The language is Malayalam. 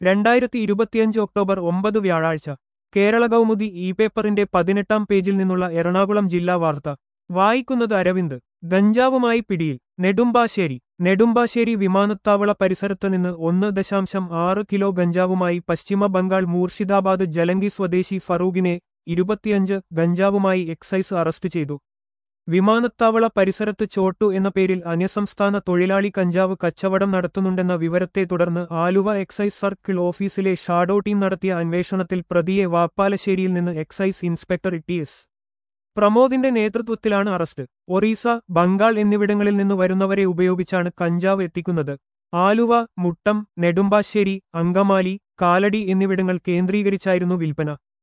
രണ്ടായിരത്തി ഇരുപത്തിയഞ്ച് ഒക്ടോബർ ഒമ്പത് വ്യാഴാഴ്ച കേരള കൗമുദി ഇ പേപ്പറിന്റെ പതിനെട്ടാം പേജിൽ നിന്നുള്ള എറണാകുളം ജില്ലാ വാർത്ത വായിക്കുന്നത് അരവിന്ദ് ഗഞ്ചാവുമായി പിടിയിൽ നെടുമ്പാശ്ശേരി നെടുമ്പാശ്ശേരി വിമാനത്താവള പരിസരത്ത് നിന്ന് ഒന്ന് ദശാംശം ആറ് കിലോ ഗഞ്ചാവുമായി പശ്ചിമ ബംഗാൾ മൂർഷിദാബാദ് ജലങ്കി സ്വദേശി ഫറൂഖിനെ ഇരുപത്തിയഞ്ച് ഗഞ്ചാവുമായി എക്സൈസ് അറസ്റ്റ് ചെയ്തു വിമാനത്താവള പരിസരത്ത് ചോട്ടു എന്ന പേരിൽ അന്യസംസ്ഥാന തൊഴിലാളി കഞ്ചാവ് കച്ചവടം നടത്തുന്നുണ്ടെന്ന വിവരത്തെ തുടർന്ന് ആലുവ എക്സൈസ് സർക്കിൾ ഓഫീസിലെ ഷാഡോ ടീം നടത്തിയ അന്വേഷണത്തിൽ പ്രതിയെ വാപ്പാലശ്ശേരിയിൽ നിന്ന് എക്സൈസ് ഇൻസ്പെക്ടർ ടി എസ് പ്രമോദിന്റെ നേതൃത്വത്തിലാണ് അറസ്റ്റ് ഒറീസ ബംഗാൾ എന്നിവിടങ്ങളിൽ നിന്ന് വരുന്നവരെ ഉപയോഗിച്ചാണ് കഞ്ചാവ് എത്തിക്കുന്നത് ആലുവ മുട്ടം നെടുമ്പാശ്ശേരി അങ്കമാലി കാലടി എന്നിവിടങ്ങൾ കേന്ദ്രീകരിച്ചായിരുന്നു വിൽപ്പന